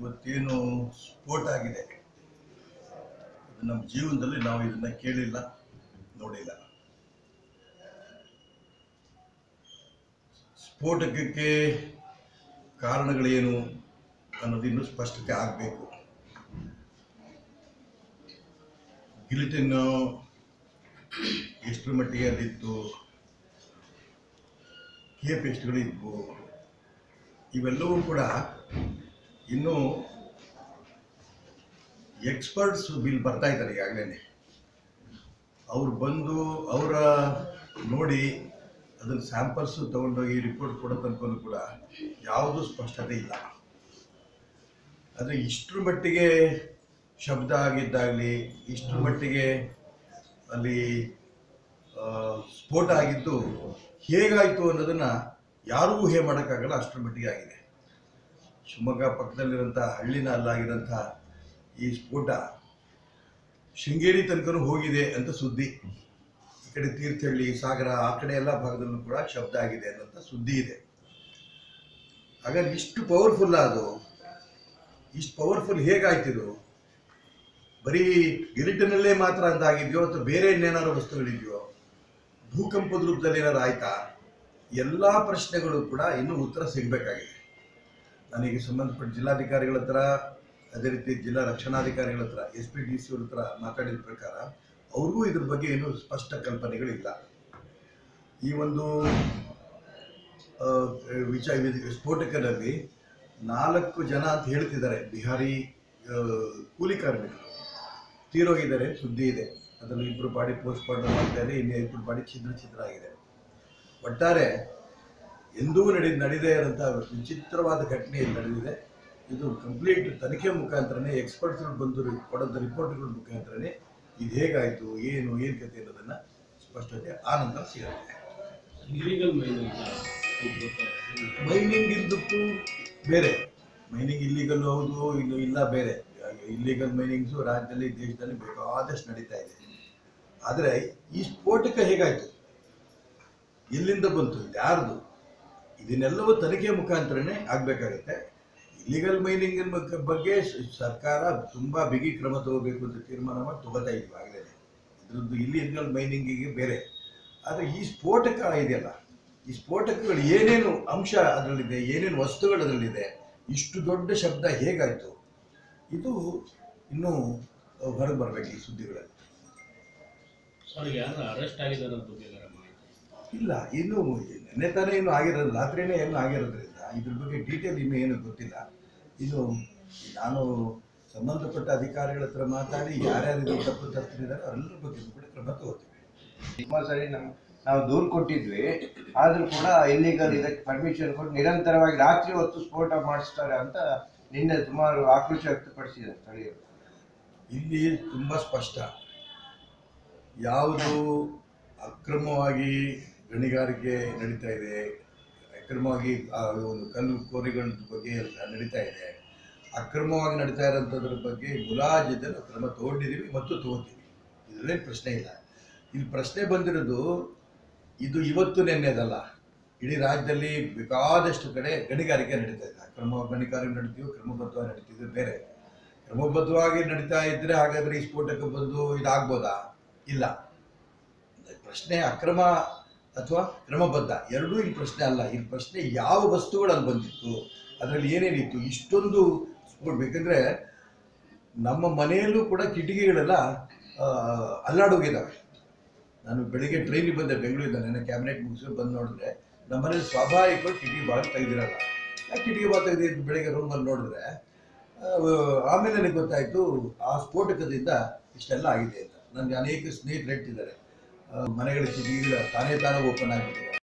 ಇವತ್ತೇನು ಸ್ಫೋಟ ಆಗಿದೆ ಅದು ನಮ್ಮ ಜೀವನದಲ್ಲಿ ನಾವು ಇದನ್ನ ಕೇಳಿಲ್ಲ ನೋಡಿಲ್ಲ ಸ್ಫೋಟಕಕ್ಕೆ ಕಾರಣಗಳೇನು ಅನ್ನೋದು ಇನ್ನೂ ಸ್ಪಷ್ಟತೆ ಆಗಬೇಕು ಗಿಲಿಟಿನ್ನು ಎಷ್ಟರ ಮಟ್ಟಿಗೆ ಅಲ್ಲಿತ್ತು ಕೇಪ್ ಎಷ್ಟುಗಳಿದ್ವು ಇವೆಲ್ಲವೂ ಕೂಡ ಇನ್ನೂ ಎಕ್ಸ್ಪರ್ಟ್ಸ್ ಬಿಲ್ ಬರ್ತಾ ಇದ್ದಾರೆ ಈಗಾಗಲೇ ಅವ್ರು ಬಂದು ಅವರ ನೋಡಿ ಅದನ್ನು ಸ್ಯಾಂಪಲ್ಸು ತೊಗೊಂಡೋಗಿ ರಿಪೋರ್ಟ್ ಕೊಡೋ ತನಕನೂ ಕೂಡ ಯಾವುದೂ ಸ್ಪಷ್ಟತೆ ಇಲ್ಲ ಆದರೆ ಇಷ್ಟರ ಮಟ್ಟಿಗೆ ಶಬ್ದ ಆಗಿದ್ದಾಗಲಿ ಇಷ್ಟರ ಮಟ್ಟಿಗೆ ಅಲ್ಲಿ ಆ, ಸ್ಫೋಟ ಆಗಿದ್ದು ಹೇಗಾಯಿತು ಅನ್ನೋದನ್ನು ಯಾರೂ ಊಹೆ ಮಾಡೋಕ್ಕಾಗಲ್ಲ ಅಷ್ಟರ ಮಟ್ಟಿಗೆ ಆಗಿದೆ ಶಿವಮೊಗ್ಗ ಪಕ್ಕದಲ್ಲಿರೋಂಥ ಹಳ್ಳಿನ ಅಲ್ಲಾಗಿರೋಂಥ ಈ ಸ್ಫೋಟ ಶೃಂಗೇರಿ ತನಕನೂ ಹೋಗಿದೆ ಅಂತ ಸುದ್ದಿ ಈ ಕಡೆ ತೀರ್ಥಹಳ್ಳಿ ಸಾಗರ ಆ ಕಡೆ ಎಲ್ಲ ಭಾಗದಲ್ಲೂ ಕೂಡ ಶಬ್ದ ಆಗಿದೆ ಅನ್ನೋಂಥ ಸುದ್ದಿ ಇದೆ ಹಾಗಾದ್ರೆ ಇಷ್ಟು ಪವರ್ಫುಲ್ ಅದು ಇಷ್ಟು ಪವರ್ಫುಲ್ ಹೇಗಾಯ್ತಿದು ಬರೀ ಗಿರಿಟನಲ್ಲೇ ಮಾತ್ರ ಅಂದಾಗಿದೆಯೋ ಅಥವಾ ಬೇರೆ ಇನ್ನೇನಾದ್ರು ವಸ್ತುಗಳಿದೆಯೋ ಭೂಕಂಪದ ರೂಪದಲ್ಲಿ ಏನಾದ್ರು ಆಯ್ತಾ ಎಲ್ಲ ಪ್ರಶ್ನೆಗಳು ಕೂಡ ಇನ್ನೂ ಉತ್ತರ ಸಿಗಬೇಕಾಗಿದೆ ನನಗೆ ಸಂಬಂಧಪಟ್ಟ ಜಿಲ್ಲಾಧಿಕಾರಿಗಳ ಹತ್ರ ಅದೇ ರೀತಿ ಜಿಲ್ಲಾ ರಕ್ಷಣಾಧಿಕಾರಿಗಳ ಹತ್ರ ಎಸ್ ಪಿ ಡಿ ಸಿ ಅವ್ರ ಹತ್ರ ಮಾತಾಡಿದ ಪ್ರಕಾರ ಅವ್ರಿಗೂ ಇದ್ರ ಬಗ್ಗೆ ಏನು ಸ್ಪಷ್ಟ ಕಲ್ಪನೆಗಳಿಲ್ಲ ಈ ಒಂದು ಆ, ವಿಚಾರ ಇದು ಸ್ಫೋಟಕದಲ್ಲಿ ನಾಲ್ಕು ಜನ ಅಂತ ಹೇಳ್ತಿದ್ದಾರೆ ಬಿಹಾರಿ ಆ, ಕೂಲಿ ಕಾರ್ಮಿಕರು ತೀರೋಗಿದ್ದಾರೆ ಸುದ್ದಿ ಇದೆ ಅದರಲ್ಲಿ ಇಬ್ಬರು ಬಾಡಿ ಪೋಸ್ಟ್ ಮಾರ್ಟಮ್ ಆಗ್ತಾ ಇದೆ ಇನ್ನು ಇಬ್ಬರು ಬಾಡಿ ಛಿದ್ರ ಛಿದ್ರ ಆಗಿದೆ ಒಟ್ಟಾರೆ ಎಂದೂ ನಡಿ ನಡೀದೇ ಇರೋಂಥ ವಿಚಿತ್ರವಾದ ಘಟನೆ ಇಲ್ಲಿ ನಡೆದಿದೆ ಇದು ಕಂಪ್ಲೀಟ್ ತನಿಖೆ ಮುಖಾಂತರನೇ ಎಕ್ಸ್ಪರ್ಟ್ಸ್ಗಳು ಬಂದು ರಿ- ಕೊಡೋಂಥ ರಿಪೋರ್ಟ್ಗಳ ಮುಖಾಂತರನೇ ಇದು ಹೇಗಾಯಿತು ಏನು ಏನು ಕತೆ ಅನ್ನೋದನ್ನು ಸ್ಪಷ್ಟತೆ ಆ ನಂತರ ಸಿಗುತ್ತೆ ಇಲಿಗಲ್ ಮೈನ್ ಅಂತ ಗೊತ್ತಾ? ಮೈನಿಂಗ್ ಇದ್ದಕ್ಕೂ ಬೇರೆ ಮೈನಿಂಗ್ ಇಲ್ಲಿಗಲ್ ಹೌದು ಇನ್ನು ಇಲ್ಲ ಬೇರೆ ಇಲ್ಲಿಗಲ್ ಮೈನಿಂಗ್ಸು ರಾಜ್ಯದಲ್ಲಿ ದೇಶದಲ್ಲಿ ಬೇಕಾದಷ್ಟು ನಡೀತಾ ಇದೆ ಆದರೆ ಈ ಸ್ಫೋಟಕ ಹೇಗಾಯಿತು ಎಲ್ಲಿಂದ ಬಂತು ಇದು ಯಾರ್ದು ಇದನ್ನೆಲ್ಲವೂ ತನಿಖೆ ಮುಖಾಂತರನೇ ಆಗಬೇಕಾಗತ್ತೆ ಇಲ್ಲಿಗಲ್ ಮೈನಿಂಗ್ ಬಗ್ಗೆ ಸ- ಸರ್ಕಾರ ತುಂಬ ಬಿಗಿ ಕ್ರಮ ತಗೋಬೇಕು ಅಂತ ತೀರ್ಮಾನ ಮಾಡಿ ತಗೋತಾ ಇದ್ವಿ ಆಗಲೇ ಇದ್ರದ್ದು ಇಲ್ಲಿಗಲ್ ಮೈನಿಂಗಿಗೆ ಬೇರೆ ಆದರೆ ಈ ಸ್ಫೋಟಕ ಇದೆಯಲ್ಲ ಈ ಸ್ಫೋಟಕಗಳು ಏನೇನು ಅಂಶ ಅದರಲ್ಲಿದೆ ಏನೇನು ವಸ್ತುಗಳು ಅದರಲ್ಲಿದೆ ಇಷ್ಟು ದೊಡ್ಡ ಶಬ್ದ ಹೇಗಾಯಿತು ಇದು ಇನ್ನೂ ಹೊರಗೆ ಬರಬೇಕು ಈ ಸುದ್ದಿಗಳಲ್ಲಿ ಸರ್ ಯಾರು ಅರೆಸ್ಟ್ ಆಗಿದ್ದಾರೆ ಅಂತ ಬಗ್ಗೆ ಏನಾರ ಮಾಹಿತಿ ಇಲ್ಲ ಇನ್ನು ನೆನ್ನೆ ತಾನೇ ಏನು ಆಗಿರೋದು ರಾತ್ರಿನೇ ಏನು ಆಗಿರೋದ್ರಿಂದ ಇದ್ರ ಬಗ್ಗೆ ಡೀಟೇಲ್ ಇನ್ನೂ ಏನು ಗೊತ್ತಿಲ್ಲ ಇದು ನಾನು ಸಂಬಂಧಪಟ್ಟ ಅಧಿಕಾರಿಗಳ ಹತ್ರ ಮಾತಾಡಿ ಯಾರ್ಯಾರು ಇದು ತಪ್ಪು ತಪ್ಪಿದ್ದಾರೆ ಅವರೆಲ್ಲರ ಬಗ್ಗೆ ಕೂಡ ಕ್ರಮ ತಗೋತೀವಿ ಸುಮಾರು ಸರಿ ನಮ್ ನಾವು ದೂರು ಕೊಟ್ಟಿದ್ವಿ ಆದ್ರೂ ಕೂಡ ಇಲ್ಲಿಗಲ್ ಇದಕ್ಕೆ ಪರ್ಮಿಷನ್ ಕೊಟ್ಟು ನಿರಂತರವಾಗಿ ರಾತ್ರಿ ಹೊತ್ತು ಸ್ಫೋಟ ಮಾಡಿಸ್ತಾರೆ ಅಂತ ನಿನ್ನೆ ಸುಮಾರು ಆಕ್ರೋಶ ವ್ಯಕ್ತಪಡಿಸಿದ್ದಾರೆ ಸ್ಥಳೀಯರು ಇಲ್ಲಿ ತುಂಬ ಸ್ಪಷ್ಟ ಯಾವುದು ಅಕ್ರಮವಾಗಿ ಗಣಿಗಾರಿಕೆ ನಡೀತಾ ಇದೆ ಅಕ್ರಮವಾಗಿ ಆ ಒಂದು ಕಲ್ಲು ಕೋರಿಗಳ ಬಗ್ಗೆ ನಡೀತಾ ಇದೆ ಅಕ್ರಮವಾಗಿ ನಡೀತಾ ಇರೋಂಥದ್ರ ಬಗ್ಗೆ ಮುಲಾಜಿದ್ದ ನಾವು ಕ್ರಮ ತಗೊಂಡಿದ್ದೀವಿ ಮತ್ತು ತಗೋತೀವಿ ಇದರಲ್ಲೇನು ಪ್ರಶ್ನೆ ಇಲ್ಲ ಇಲ್ಲಿ ಪ್ರಶ್ನೆ ಬಂದಿರೋದು ಇದು ಇವತ್ತು ನೆನ್ನೆದಲ್ಲ ಇಡೀ ರಾಜ್ಯದಲ್ಲಿ ಬೇಕಾದಷ್ಟು ಕಡೆ ಗಣಿಗಾರಿಕೆ ನಡೀತಾ ಇದೆ ಅಕ್ರಮ ಗಣಿಗಾರಿಕೆ ನಡೀತೀವಿ ಕ್ರಮಬದ್ಧವಾಗಿ ನಡೀತಿದ್ದು ಬೇರೆ ಕ್ರಮಬದ್ಧವಾಗಿ ನಡೀತಾ ಇದ್ರೆ ಹಾಗಾದ್ರೆ ಈ ಸ್ಫೋಟಕ್ಕೆ ಬಂದು ಇದಾಗ್ಬೋದಾ ಇಲ್ಲ ಪ್ರಶ್ನೆ ಅಕ್ರಮ ಅಥವಾ ಕ್ರಮಬದ್ಧ ಎರಡೂ ಇಲ್ಲಿ ಪ್ರಶ್ನೆ ಅಲ್ಲ ಇಲ್ಲಿ ಪ್ರಶ್ನೆ ಯಾವ ವಸ್ತುಗಳು ಅಲ್ಲಿ ಬಂದಿತ್ತು ಅದರಲ್ಲಿ ಏನೇನಿತ್ತು ಇಷ್ಟೊಂದು ಸ್ಫೋಟ ಬೇಕಂದ್ರೆ ನಮ್ಮ ಮನೆಯಲ್ಲೂ ಕೂಡ ಕಿಟಕಿಗಳೆಲ್ಲ ಆ, ಅಲ್ಲಾಡೋಗಿದ್ದಾವೆ ನಾನು ಬೆಳಿಗ್ಗೆ ಟ್ರೈನಿಗೆ ಬಂದೆ ಬೆಂಗಳೂರಿಂದ ನನ್ನ ಕ್ಯಾಬಿನೆಟ್ ಮುಗಿಸ್ಕೊಂಡು ಬಂದು ನೋಡಿದ್ರೆ ನಮ್ಮ ಮನೇಲಿ ಸ್ವಾಭಾವಿಕವಾಗಿ ಕಿಟಕಿ ಬಾಗಿಲು ತೆಗೆದಿರಲ್ಲ ಯಾಕೆ ಕಿಟಕಿ ಬಾಗಿಲು ತೆಗೆದಿದ್ದು ಬೆಳಿಗ್ಗೆ ರೂಮಲ್ಲಿ ನೋಡಿದ್ರೆ ಆ, ಆಮೇಲೆ ನನಗೆ ಗೊತ್ತಾಯಿತು ಆ ಸ್ಫೋಟಕದಿಂದ ಇಷ್ಟೆಲ್ಲ ಆಗಿದೆ ಅಂತ ನನಗೆ ಅನೇಕ ಸ್ನೇಹಿತರು ಹೇಳ್ತಿದ್ದಾರೆ ಆ, ಮನೆಗಳ ಕಿಟಕಿಗಳು ತಾನೇ ತಾನೇ ಓಪನ್ ಆಗಿಬಿಟ್ಟಿದೆ